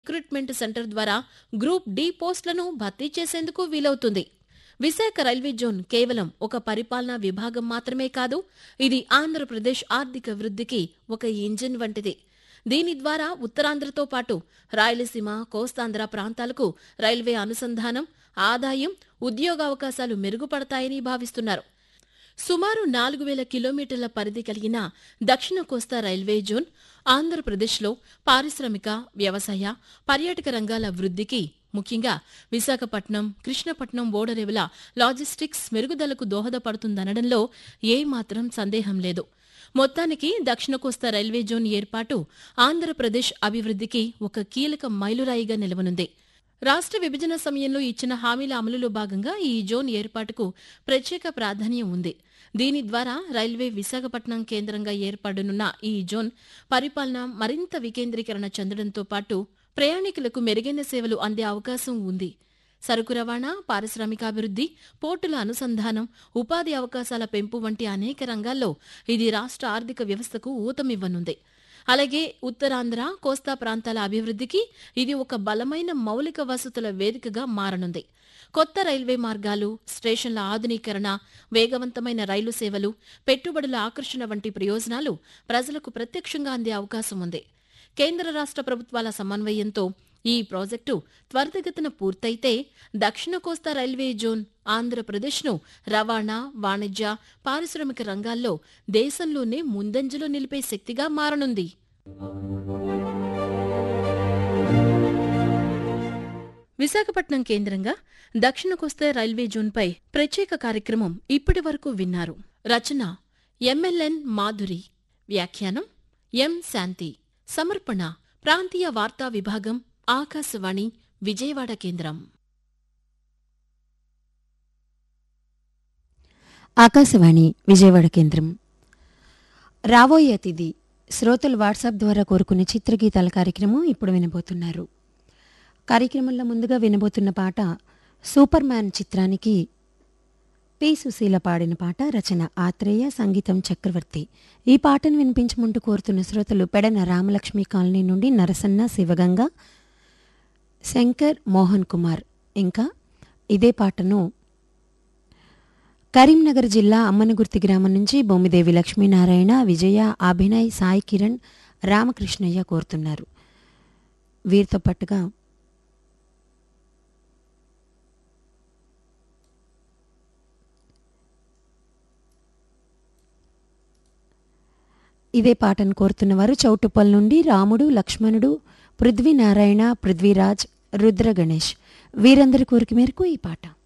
recruitment centre ద్వారా group D పోస్టులను భర్తీ చేసేందుకు వీలవుతుంది విశాఖ రైల్వే జోన్ కేవలం ఒక పరిపాలనా విభాగం మాత్రమే కాదు ఇది ఆంధ్రప్రదేశ్ ఆర్థిక వృద్ధికి ఒక ఇంజిన్ వంటిది దీని ద్వారా ఉత్తరాంధ్రతో పాటు రాయలసీమ కోస్తాంధ్ర ప్రాంతాలకు రైల్వే అనుసంధానం ఆదాయం ఉద్యోగావకాశాలు మెరుగుపడతాయని భావిస్తున్నారు సుమారు నాలుగు వేల కిలోమీటర్ల పరిధి కలిగిన దక్షిణ కోస్తా రైల్వే జోన్ ఆంధ్రప్రదేశ్లో పారిశ్రామిక వ్యవసాయ పర్యాటక రంగాల వృద్ధికి ముఖ్యంగా విశాఖపట్నం కృష్ణపట్నం ఓడరేవుల లాజిస్టిక్స్ మెరుగుదలకు దోహదపడుతుందనడంలో ఏమాత్రం సందేహం లేదు మొత్తానికి దక్షిణ కోస్తా రైల్వే జోన్ ఏర్పాటు ఆంధ్రప్రదేశ్ అభివృద్ధికి ఒక కీలక మైలురాయిగా నిలవనుంది రాష్ట్ర విభజన సమయంలో ఇచ్చిన హామీల అమలులో భాగంగా ఈ జోన్ ఏర్పాటుకు ప్రత్యేక ప్రాధాన్యం ఉంది దీని ద్వారా రైల్వే విశాఖపట్నం కేంద్రంగా ఏర్పడనున్న ఈ జోన్ పరిపాలన మరింత వికేంద్రీకరణ చెందడంతో పాటు ప్రయాణికులకు మెరుగైన సేవలు అందే అవకాశం ఉంది సరుకు రవాణా పారిశ్రామికాభివృద్ధి పోర్టుల అనుసంధానం ఉపాధి అవకాశాల పెంపు వంటి అనేక రంగాల్లో ఇది రాష్ట్ర ఆర్థిక వ్యవస్థకు ఊతమివ్వనుంది అలాగే ఉత్తరాంధ్ర కోస్తా ప్రాంతాల అభివృద్ధికి ఇది ఒక బలమైన మౌలిక వసతుల వేదికగా మారనుంది కొత్త రైల్వే మార్గాలు స్టేషన్ల ఆధునీకరణ వేగవంతమైన రైలు సేవలు పెట్టుబడుల ఆకర్షణ వంటి ప్రయోజనాలు ప్రజలకు ప్రత్యక్షంగా అందే అవకాశం ఉంది కేంద్ర రాష్ట్ర ప్రభుత్వాల సమన్వయంతో ఈ ప్రాజెక్టు త్వరితగతిన పూర్తయితే దక్షిణ కోస్తా రైల్వే జోన్ ఆంధ్రప్రదేశ్ను రవాణా వాణిజ్య పారిశ్రామిక రంగాల్లో దేశంలోనే ముందంజలో నిలిపే శక్తిగా మారనుంది విశాఖపట్నం కేంద్రంగా దక్షిణ కోస్తా రైల్వే జోన్పై ప్రత్యేక కార్యక్రమం ఇప్పటి వరకు విన్నారు రచన ఎంఎల్ఎన్ మాధురి వ్యాఖ్యానం ఎం శాంతి సమర్పణ ప్రాంతీయ వార్తా విభాగం ఆకాశవాణి విజయవాడ కేంద్రం ఆకాశవాణి విజయవాడ కేంద్రం రాబోయే అతిథి శ్రోతలు వాట్సాప్ ద్వారా కోరుకునే చిత్రగీతాల కార్యక్రమం ఇప్పుడు వినబోతున్నారు కార్యక్రమంలో ముందుగా వినబోతున్న పాట సూపర్ మ్యాన్ చిత్రానికి పి సుశీల పాడిన పాట రచన ఆత్రేయ సంగీతం చక్రవర్తి ఈ పాటను వినిపించమంటూ కోరుతున్న శ్రోతలు పెడన రామలక్ష్మి కాలనీ నుండి నరసన్న శివగంగ శంకర్ మోహన్ కుమార్ ఇంకా ఇదే పాటను కరీంనగర్ జిల్లా అమ్మనగుర్తి గ్రామం నుంచి బొమ్మిదేవి లక్ష్మీనారాయణ విజయ అభినయ్ సాయి కిరణ్ రామకృష్ణయ్య కోరుతున్నారు వీరితో పాటుగా ఇదే పాటను కోరుతున్నవారు చౌటుప్పల్ నుండి రాముడు లక్ష్మణుడు పృథ్వీనారాయణ పృథ్వీరాజ్ రుద్ర గణేష్ వీరందరి కోరిక మేరకు ఈ పాట